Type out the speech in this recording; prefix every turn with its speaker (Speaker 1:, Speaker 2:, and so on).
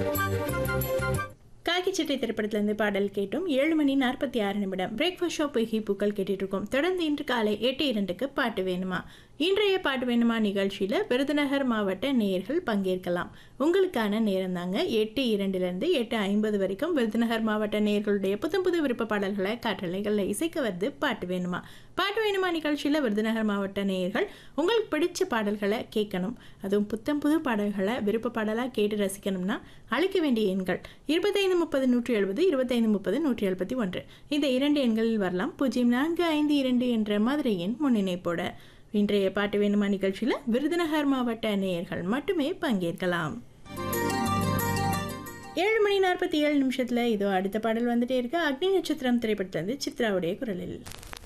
Speaker 1: காக்கிச்சட்டை திரைப்படத்திலிருந்து பாடல் கேட்டோம் ஏழு மணி நாற்பத்தி ஆறு நிமிடம் பிரேக்ஃபாஸ்ட் ஷோ பொய்கி பூக்கள் கேட்டுட்டு இருக்கோம் தொடர்ந்து இன்று காலை எட்டு இரண்டுக்கு பாட்டு வேணுமா இன்றைய பாட்டு வேணுமா நிகழ்ச்சியில் விருதுநகர் மாவட்ட நேயர்கள் பங்கேற்கலாம் உங்களுக்கான நேரம் தாங்க எட்டு இரண்டுலேருந்து எட்டு ஐம்பது வரைக்கும் விருதுநகர் மாவட்ட நேயர்களுடைய புத்தம் புது விருப்ப பாடல்களை காற்றலைகளில் இசைக்க வருது பாட்டு வேணுமா பாட்டு வேணுமா நிகழ்ச்சியில் விருதுநகர் மாவட்ட நேயர்கள் உங்களுக்கு பிடிச்ச பாடல்களை கேட்கணும் அதுவும் புத்தம் புது பாடல்களை விருப்ப பாடலாக கேட்டு ரசிக்கணும்னா அழைக்க வேண்டிய எண்கள் இருபத்தைந்து முப்பது நூற்றி எழுபது இருபத்தைந்து முப்பது நூற்றி எழுபத்தி ஒன்று இந்த இரண்டு எண்களில் வரலாம் பூஜ்ஜியம் நான்கு ஐந்து இரண்டு என்ற மதுரை எண் முன்னிணைப்போட இன்றைய பாட்டு வேணுமா நிகழ்ச்சியில் விருதுநகர் மாவட்ட நேயர்கள் மட்டுமே பங்கேற்கலாம் ஏழு மணி நாற்பத்தி ஏழு நிமிஷத்தில் இதோ அடுத்த பாடல் வந்துட்டே இருக்கு அக்னி நட்சத்திரம் திரைப்படத்திலிருந்து சித்ராவுடைய குரலில்